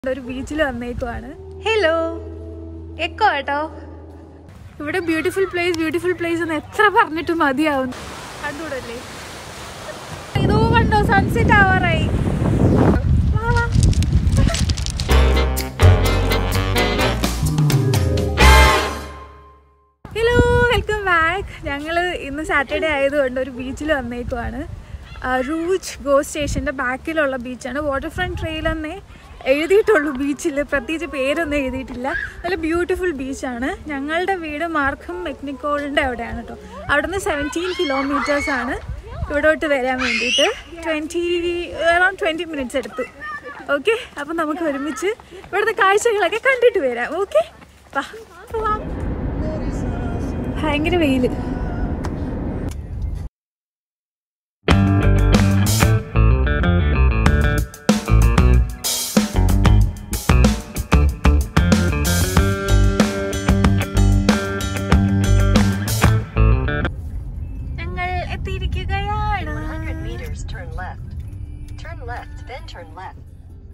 ഒരു ബീച്ചിൽ വന്നേക്കുവാണ് hello echo കേട്ടോ ഇവിടെ ബ്യൂട്ടിഫുൾ പ്ലേസ് ബ്യൂട്ടിഫുൾ പ്ലേസ് എന്ന് എത്ര പറഞ്ഞിട്ട് മതിയാവും കണ്ടുകൂടല്ലേ ഇതോ കണ്ടോ സൺസെറ്റ് ആവാറായി വാ, വാ. ഹലോ വെൽക്കം ബാക്ക് ഞങ്ങൾ ഇന്ന് സാറ്റർഡേ ആയതുകൊണ്ട് ഒരു ബീച്ചിൽ വന്നേക്കുവാണ് ആ, റൂജ് ഗോ സ്റ്റേഷൻ്റെ ബാക്കിലുള്ള ബീച്ചാണ് വാട്ടർ ഫ്രണ്ട് ട്രെയിൽ എന്നേ എഴുതിയിട്ടുള്ളൂ ബീച്ചിൽ പ്രത്യേകിച്ച് പേരൊന്നും എഴുതിയിട്ടില്ല നല്ല ബ്യൂട്ടിഫുൾ ബീച്ചാണ് ഞങ്ങളുടെ വീട് മാർക്കം മെക്നിക്കോളിൻ്റെ അവിടെയാണ് കേട്ടോ അവിടെ നിന്ന് സെവൻറ്റീൻ കിലോമീറ്റേഴ്സാണ് ഇവിടോട്ട് വരാൻ വേണ്ടിയിട്ട് ട്വൻറ്റി അറൗണ്ട് ട്വൻറ്റി മിനിറ്റ്സ് എടുത്തു ഓക്കെ അപ്പം നമുക്ക് ഒരുമിച്ച് ഇവിടുത്തെ കാഴ്ചകളൊക്കെ കണ്ടിട്ട് വരാം ഓക്കെ വാ പോവാം ഭയങ്കര വെയില് ഞങ്ങൾ എത്തിയിരിക്കുകയാണ് 100 meters, turn left. Turn left, then turn left.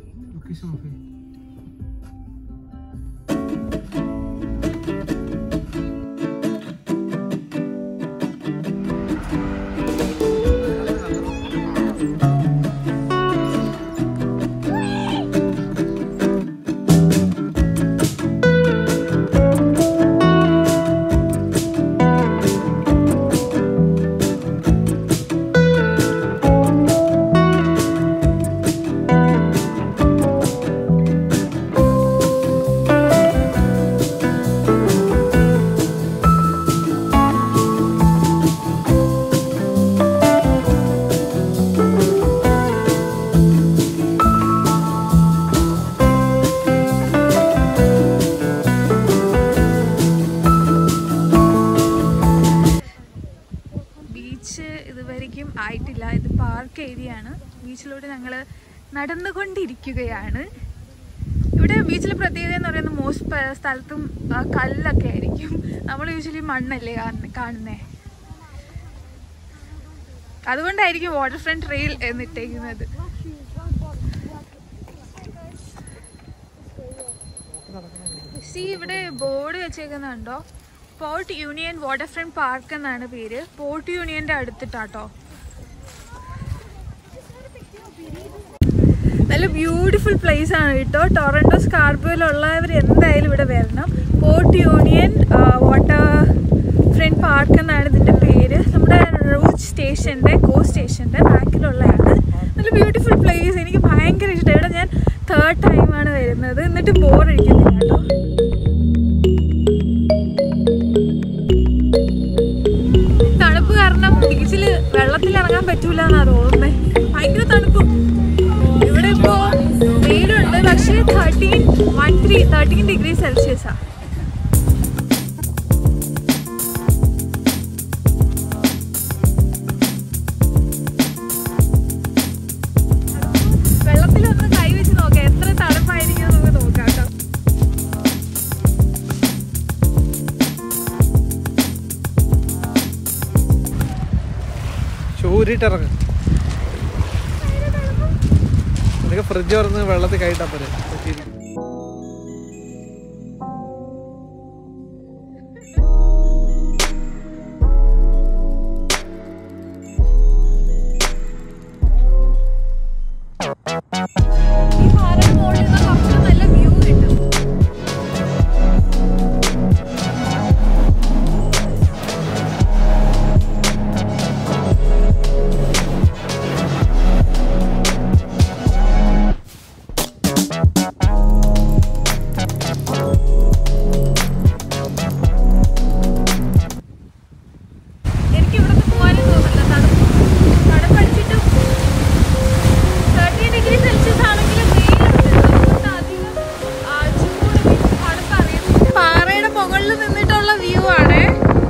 Beach ഇതുവരെയ്ക്കും ആയിട്ടില്ല ഇത് പാർക്ക് ഏരിയ ആണ് ബീച്ചിലൂടെ ഞങ്ങൾ നടന്നുകൊണ്ടിരിക്കുകയാണ് ഇവിടെ ബീച്ചിലെ പ്രത്യേകത എന്ന് പറയുന്നത് മോസ്റ്റ് സ്ഥലത്തും ആ, കല്ലൊക്കെ ആയിരിക്കും നമ്മൾ യൂഷ്വലി മണ്ണല്ലേ കാണുന്നേ അതുകൊണ്ടായിരിക്കും വാട്ടർ ഫ്രണ്ട് ട്രെയിൽ എന്നിട്ടേക്കുന്നത് സി ഇവിടെ ബോർഡ് വെച്ചേക്കുന്നുണ്ടോ port union water front park എന്നാണ് പേര് പോർട്ട് യൂണിയന്റെ അടുത്തിട്ടാട്ടോ നല്ല ബ്യൂട്ടിഫുൾ പ്ലേസ് ആണ് കേട്ടോ ടൊറൻറ്റോ സ്കാർബോയിലുള്ളവർ എന്തായാലും ഇവിടെ വരണം port union water front park എന്നാണ് ഇതിൻ്റെ പേര് നമ്മുടെ റൂച്ച് സ്റ്റേഷൻ്റെ കോ സ്റ്റേഷൻ്റെ ബാക്കിലുള്ളതാണ് നല്ല ബ്യൂട്ടിഫുൾ പ്ലേസ് എനിക്ക് ഭയങ്കര ഇഷ്ടം ഇവിടെ ഞാൻ തേർഡ് ടൈമാണ് വരുന്നത് എന്നിട്ട് ബോറടിക്കുന്നില്ല കേട്ടോ തണുപ്പ് കാരണം ബീച്ചിൽ വെള്ളത്തിൽ ഇറങ്ങാൻ പറ്റൂല എന്നാ തോന്നുന്നത് ഭയങ്കര തണുപ്പും ഇവിടെ ഇപ്പോ വെയിലുണ്ട് പക്ഷേ thirteen one three thirteen degree സെൽഷ്യസാ വെള്ളത്തിലൊന്ന് കൈ വെച്ച് നോക്കാം എത്ര തണുപ്പായിരിക്കും നമുക്ക് നോക്കാം കേട്ടോ ചൂരിട്ടിറങ്ങ് നിനക്ക് ഫ്രിഡ്ജ് തുറന്ന് വെള്ളത്തിൽ കൈയിട്ടാ പോലെ ഈ പാറയുടെ മുകളിൽ നിന്ന് കുറച്ച് നല്ല വ്യൂ കിട്ടും എനിക്ക് ഇവിടുന്ന് പോകാനും തോന്നില്ല തണുപ്പ് തണുപ്പടിച്ചിട്ടും തേർട്ടി ഡിഗ്രി സെൽഷ്യസ് ആണെങ്കിലും വെയിലുണ്ട് അതുകൊണ്ട് അധികം ആ, ചൂട് മീൻസ് തണുപ്പ് അറിയുന്നില്ല പാറയുടെ മുകളിൽ നിന്നിട്ടുള്ള വ്യൂ ആണ്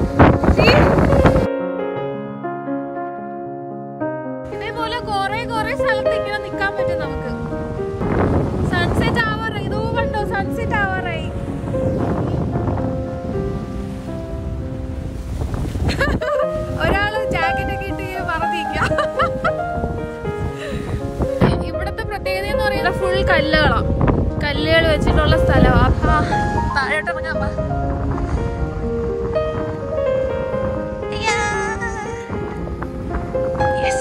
ഇതേപോലെ കുറെ കുറെ സ്ഥലത്ത് ഇങ്ങനെ നിക്കാൻ പറ്റും നമുക്ക് സൺസെറ്റ് ആവാറായി ഇതോ കണ്ടോ സൺസെറ്റ് ആവാറായി ഒരാള് ജാക്കറ്റ് ഒക്കെ ഇട്ട് ഇങ്ങനെ പറഞ്ഞിരിക്കാം ഇവിടത്തെ പ്രത്യേകത എന്ന് പറയുന്നത് ഫുൾ കല്ലുകളാ താഴോട്ട് ഇറങ്ങാം വാ. അയ്യാ. Yes.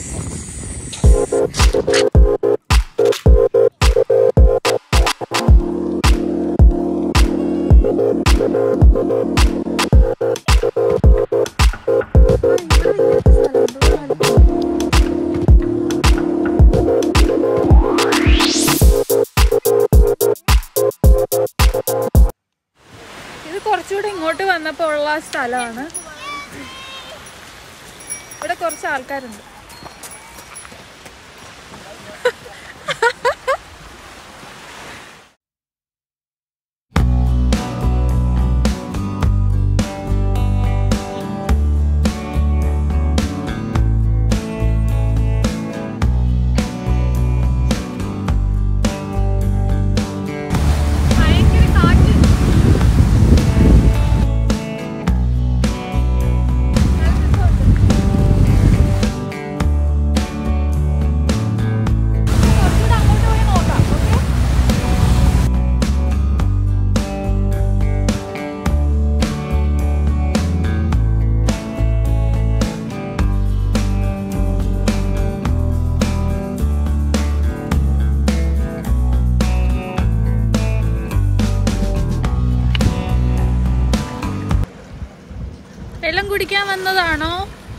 ഇത് കുറച്ചുകൂടെ ഇങ്ങോട്ട് വന്നപ്പോൾ ഉള്ള സ്ഥലമാണ് ഇവിടെ കുറച്ച് ആൾക്കാരുണ്ട് ഭയങ്കര കാറ്റ് കുറച്ചുകൂടെ അങ്ങോട്ട് പോയി നോക്കാം ഓക്കെ വെള്ളം കുടിക്കാൻ വന്നതാണോ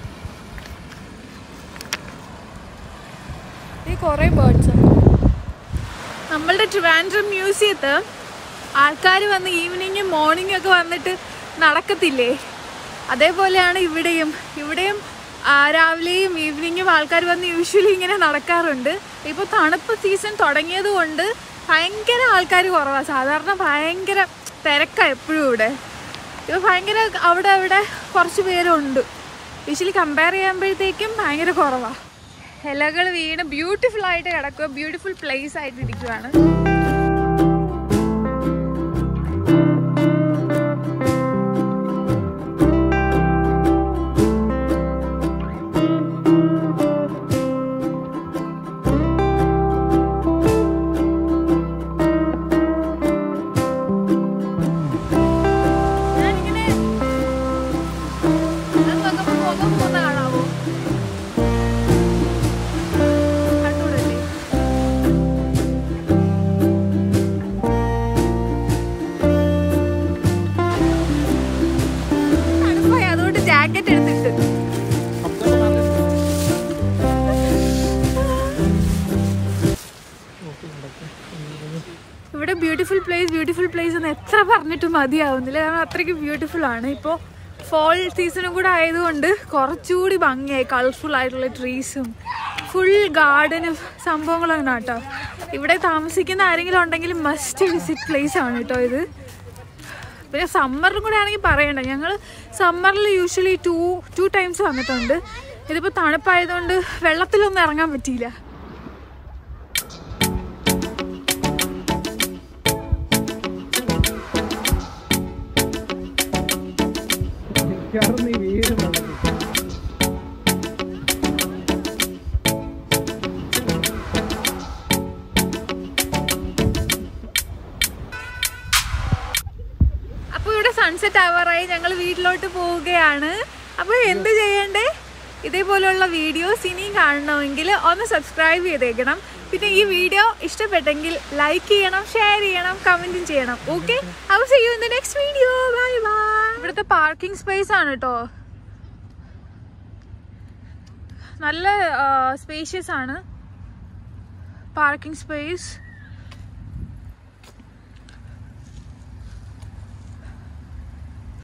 ഈ കുറേ ബേർഡ്സ് നമ്മളുടെ ട്രിവാൻഡ്രം മ്യൂസിയത്ത് ആൾക്കാർ വന്ന് ഈവനിങ്ങും മോർണിംഗും ഒക്കെ വന്നിട്ട് നടക്കത്തില്ലേ അതേപോലെയാണ് ഇവിടെയും ഇവിടെയും ആ, രാവിലെയും ഈവനിങ്ങും ആൾക്കാർ വന്ന് യൂഷ്വലി ഇങ്ങനെ നടക്കാറുണ്ട് ഇപ്പോൾ തണുപ്പ് സീസൺ തുടങ്ങിയത് കൊണ്ട് ഭയങ്കര ആൾക്കാർ കുറവാണ് സാധാരണ ഭയങ്കര തിരക്കാണ് എപ്പോഴും ഇവിടെ ഇപ്പോൾ ഭയങ്കര അവിടെ അവിടെ കുറച്ച് പേരുണ്ട് യൂഷ്വലി കമ്പയർ ചെയ്യുമ്പോഴത്തേക്കും ഭയങ്കര കുറവാണ് ഇലകൾ വീണ് ബ്യൂട്ടിഫുൾ ആയിട്ട് കിടക്കുക ബ്യൂട്ടിഫുൾ പ്ലേസ് ആയിട്ട് ഇരിക്കുവാണ് ഞാനിങ്ങനെ അത് നോക്കുമ്പോ മുഖം പോകുന്ന കാണാവോ കണ്ടൂടല്ലേ തണുപ്പായി അതുകൊണ്ട് ജാക്കറ്റ് എടുത്തിട്ട് ഇവിടെ ബ്യൂട്ടിഫുൾ പ്ലേസ് ബ്യൂട്ടിഫുൾ പ്ലേസ് എന്ന് എത്ര പറഞ്ഞിട്ടും മതിയാവുന്നില്ല കാരണം അത്രയ്ക്ക് ബ്യൂട്ടിഫുൾ ആണ് ഇപ്പോൾ ഫോൾ സീസണും കൂടെ ആയതുകൊണ്ട് കുറച്ചുകൂടി ഭംഗിയായി കളർഫുൾ ആയിട്ടുള്ള ട്രീസും ഫുൾ ഗാർഡനും സംഭവങ്ങളാണ് കേട്ടോ ഇവിടെ താമസിക്കുന്ന ആരെങ്കിലും ഉണ്ടെങ്കിൽ മസ്റ്റ് വിസിറ്റ് പ്ലേസ് ആണ് കേട്ടോ ഇത് പിന്നെ സമ്മറിലും കൂടെ ആണെങ്കിൽ പറയണ്ട ഞങ്ങൾ സമ്മറിൽ യൂഷ്വലി ടു ടു ടൈംസ് വന്നിട്ടുണ്ട് ഇതിപ്പോൾ തണുപ്പായതുകൊണ്ട് വെള്ളത്തിലൊന്നും ഇറങ്ങാൻ പറ്റിയില്ല മിക്കവാറും നീ വീഴും വെള്ളത്തിൽ. അപ്പോൾ ഇവിടെ സൺസെറ്റ് ആവാറായി ഞങ്ങൾ വീട്ടിലോട്ട് പോവുകയാണ് അപ്പോൾ എന്ത് ചെയ്യണ്ടേ ഇതേപോലെയുള്ള വീഡിയോസ് ഇനിയും കാണണമെങ്കിൽ ഒന്ന് സബ്സ്ക്രൈബ് ചെയ്തേക്കണം പിന്നെ ഈ വീഡിയോ ഇഷ്ടപ്പെട്ടെങ്കിൽ ലൈക്ക് ചെയ്യണം ഷെയർ ചെയ്യണം കമൻറ്റും ചെയ്യണം ഓക്കെ അപ്പോൾ see you in the next video bye bye ഇവിടുത്തെ പാർക്കിംഗ് സ്പേസ് ആണ് കേട്ടോ നല്ല സ്പേഷ്യസ് ആണ് പാർക്കിംഗ് സ്പേസ്